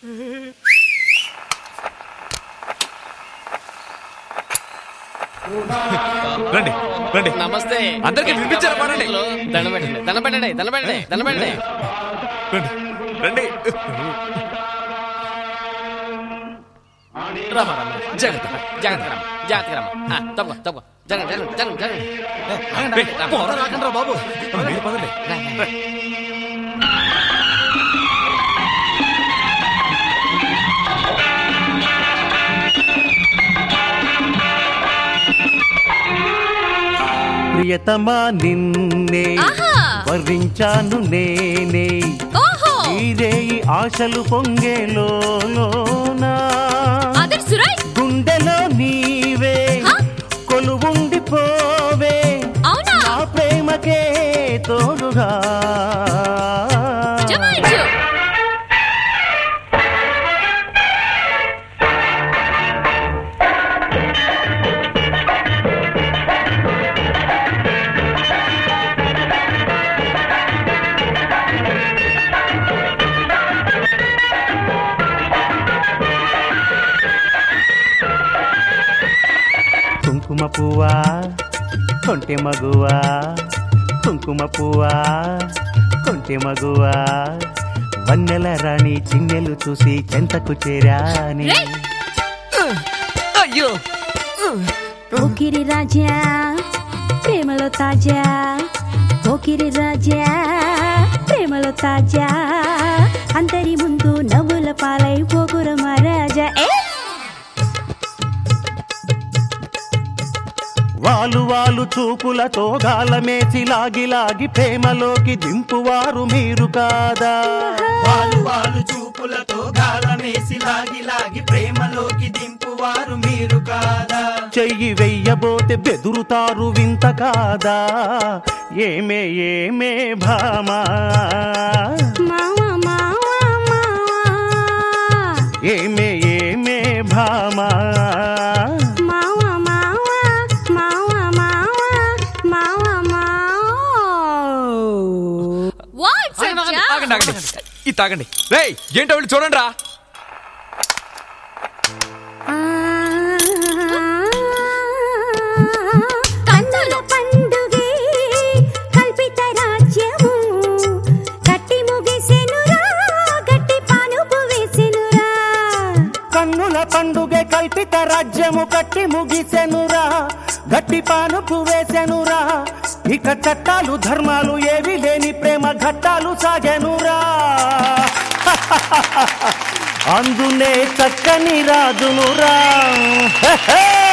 రండి రండి నమస్తే అందరికీ వినిపించారా పాడండి దండం పెట్టండి దండం పెట్టండి దండం పెట్టండి దండం పెట్టండి రండి రండి రామ రామ జాగ్రత్త జాగ్రత్త రామ జాగ్రత్త రామ ఆ, తప్పుకో తప్పుకో జరగండి జరగండి జరగండి జరగండి రేయ్, పోరా రాకండ్రా బాబు మీరు పదండి రా, రా. ప్రియతమా నిన్నే ఆహా! వర్ణించాను నేనే ఓహో ఈరే ఈ ఆశలు పొంగేలోనా అదర్ సురై గుండెలో నీవే హ? కొలువుండిపోవే అవునా నా ప్రేమకే తోడుగా జమాయించు కుంకుమ పువ్వా కొంటె మగువా కుంకుమ పువ్వా కొంటె మగువా వన్నెల రాణి చిన్నెలు చూసి చెంతకు చేరాని రేయ్ అయ్యో పోకిరి రాజా ప్రేమలో తాజా పోకిరి రాజా ప్రేమలో తాజా అందరి ముందు నవ్వుల పాలై పోకుర మహారాజా ఏ వాలు వాలు చూపులతో గాలమేసి లాగి లాగి ప్రేమలోకి దింపువారు మీరు కాదా వాలు వాలు చూపులతో గాలమేసి లాగి లాగి ప్రేమలోకి దింపువారు మీరు కాదా చెయ్యి వెయ్యబోతే బెదురుతారు వింత కాదా ఏమే ఏమే భామా మావా మావా మావా ఏమే ఏమే భామా మావా మావా మావా మావా మావా మావా వాట్స్ ఆగండి, ఆగండి, ఆగండి, ఆగండి. ఇది తాగండి రేయ్ ఏంటో వెళ్ళి చూడండి రా కన్నుల పండుగే కల్పిత రాజ్యము కట్టి ముగిసెనురా గట్టి పానుపు వేసెనురా కన్నుల పండుగ కల్పిత రాజ్యము కట్టి ముగిసెనురా గట్టి పానుపు వేసెనురా ఇక చట్టాలు ధర్మాలు ఏవి లేని ప్రేమ ఘట్టాలు సాగెనురా అందునే చక్కని రాజునురా హే హే!